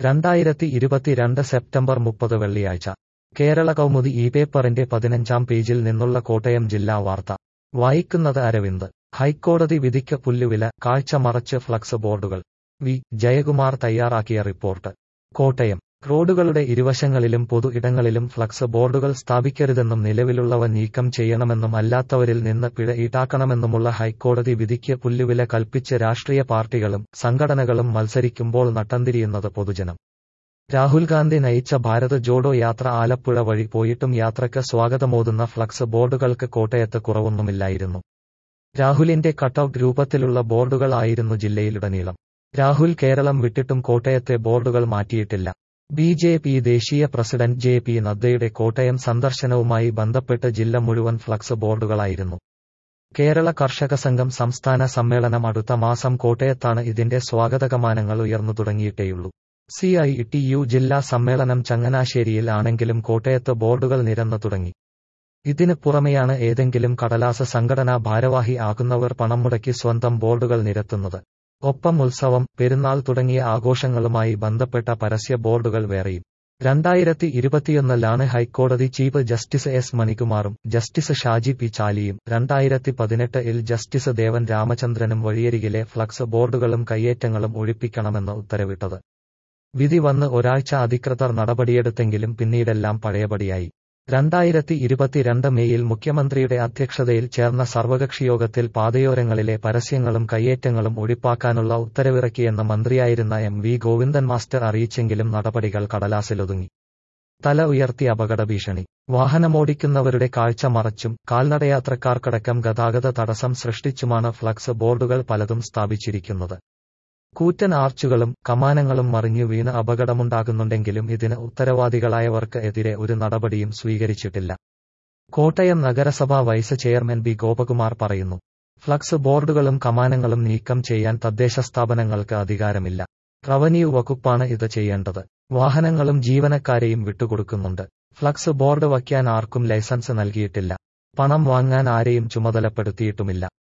രണ്ടായിരത്തി ഇരുപത്തിരണ്ട് സെപ്റ്റംബർ മുപ്പത് വെള്ളിയാഴ്ച കേരള കൗമുദി ഈ പേപ്പറിന്റെ പതിനഞ്ചാം പേജിൽ നിന്നുള്ള കോട്ടയം ജില്ലാ വാർത്ത വായിക്കുന്നത് അരവിന്ദ് ഹൈക്കോടതി വിധിക്ക് പുല്ലുവില കാഴ്ച മറച്ച് ഫ്ലക്സ് ബോർഡുകൾ വി ജയകുമാർ തയ്യാറാക്കിയ റിപ്പോർട്ട് കോട്ടയം റോഡുകളുടെ ഇരുവശങ്ങളിലും പൊതു ഇടങ്ങളിലും ഫ്ലക്സ് ബോർഡുകൾ സ്ഥാപിക്കരുതെന്നും നിലവിലുള്ളവ നീക്കം ചെയ്യണമെന്നും അല്ലാത്തവരിൽ നിന്ന് പിഴ ഈടാക്കണമെന്നുമുള്ള ഹൈക്കോടതി വിധിക്ക് പുല്ലുവില കൽപ്പിച്ച് രാഷ്ട്രീയ പാർട്ടികളും സംഘടനകളും മത്സരിക്കുമ്പോൾ നട്ടംതിരിയുന്നത് പൊതുജനം രാഹുൽ ഗാന്ധി നയിച്ച ഭാരത് ജോഡോ യാത്ര ആലപ്പുഴ വഴി പോയിട്ടും യാത്രയ്ക്ക് സ്വാഗതമോതുന്ന ഫ്ലക്സ് ബോർഡുകൾക്ക് കോട്ടയത്ത് കുറവൊന്നുമില്ലായിരുന്നു രാഹുലിന്റെ കട്ടൌട്ട് രൂപത്തിലുള്ള ബോർഡുകൾ ആയിരുന്നു ജില്ലയിലുടനീളം രാഹുൽ കേരളം വിട്ടിട്ടും കോട്ടയത്തെ ബോർഡുകൾ മാറ്റിയിട്ടില്ല ബി ജെ പി ദേശീയ പ്രസിഡന്റ് ജെ പി നദ്ദയുടെ കോട്ടയം സന്ദർശനവുമായി ബന്ധപ്പെട്ട് ജില്ല മുഴുവൻ ഫ്ലക്സ് ബോർഡുകളായിരുന്നു കേരള കർഷക സംഘം സംസ്ഥാന സമ്മേളനം അടുത്ത മാസം കോട്ടയത്താണ് ഇതിന്റെ സ്വാഗതകമാനങ്ങൾ ഉയർന്നു തുടങ്ങിയിട്ടേയുള്ളൂ സി ഐ ടി യു ജില്ലാ സമ്മേളനം ചങ്ങനാശ്ശേരിയിൽ ആണെങ്കിലും കോട്ടയത്ത് ബോർഡുകൾ നിരന്നു തുടങ്ങി ഇതിന് പുറമെയാണ് ഏതെങ്കിലും കടലാസ സംഘടനാ ഭാരവാഹി ആകുന്നവർ പണം മുടക്കി സ്വന്തം ബോർഡുകൾ നിരത്തുന്നത് ഒപ്പം ഉത്സവം പെരുന്നാൾ തുടങ്ങിയ ആഘോഷങ്ങളുമായി ബന്ധപ്പെട്ട പരസ്യ ബോർഡുകൾ വേറെയും രണ്ടായിരത്തി ഇരുപത്തിയൊന്നിലാണ് ഹൈക്കോടതി ചീഫ് ജസ്റ്റിസ് എസ് മണികുമാറും ജസ്റ്റിസ് ഷാജി പി ചാലിയും രണ്ടായിരത്തി പതിനെട്ട് ഇൽ ജസ്റ്റിസ് ദേവൻ രാമചന്ദ്രനും വഴിയരികിലെ ഫ്ലക്സ് ബോർഡുകളും കയ്യേറ്റങ്ങളും ഒഴിപ്പിക്കണമെന്ന് ഉത്തരവിട്ടത് വിധി വന്ന് ഒരാഴ്ച അധികൃതർ നടപടിയെടുത്തെങ്കിലും പിന്നീടെല്ലാം പഴയപടിയായി രണ്ടായിരത്തി ഇരുപത്തിരണ്ട് മെയ്യിൽ മുഖ്യമന്ത്രിയുടെ അധ്യക്ഷതയിൽ ചേർന്ന സർവകക്ഷിയോഗത്തിൽ പാതയോരങ്ങളിലെ പരസ്യങ്ങളും കയ്യേറ്റങ്ങളും ഒഴിപ്പാക്കാനുള്ള ഉത്തരവിറക്കിയെന്ന് മന്ത്രിയായിരുന്ന എം വി ഗോവിന്ദൻ മാസ്റ്റർ അറിയിച്ചെങ്കിലും നടപടികൾ കടലാസിലൊതുങ്ങി തല ഉയർത്തി അപകട ഭീഷണി വാഹനമോടിക്കുന്നവരുടെ കാഴ്ച മറച്ചും കാൽനടയാത്രക്കാർക്കടക്കം ഗതാഗത തടസ്സം സൃഷ്ടിച്ചുമാണ് ഫ്ലക്സ് ബോർഡുകൾ പലതും സ്ഥാപിച്ചിരിക്കുന്നത് കൂറ്റൻ ആർച്ചുകളും കമാനങ്ങളും മറിഞ്ഞു വീണ് അപകടമുണ്ടാകുന്നുണ്ടെങ്കിലും ഇതിന് ഉത്തരവാദികളായവർക്ക് എതിരെ ഒരു നടപടിയും സ്വീകരിച്ചിട്ടില്ല കോട്ടയം നഗരസഭാ വൈസ് ചെയർമാൻ ബി ഗോപകുമാർ പറയുന്നു ഫ്ലക്സ് ബോർഡുകളും കമാനങ്ങളും നീക്കം ചെയ്യാൻ തദ്ദേശ സ്ഥാപനങ്ങൾക്ക് അധികാരമില്ല റവന്യൂ വകുപ്പാണ് ഇത് ചെയ്യേണ്ടത് വാഹനങ്ങളും ജീവനക്കാരെയും വിട്ടുകൊടുക്കുന്നുണ്ട് ഫ്ലക്സ് ബോർഡ് വയ്ക്കാൻ ആർക്കും ലൈസൻസ് നൽകിയിട്ടില്ല പണം വാങ്ങാൻ ആരെയും ചുമതലപ്പെടുത്തിയിട്ടുമില്ല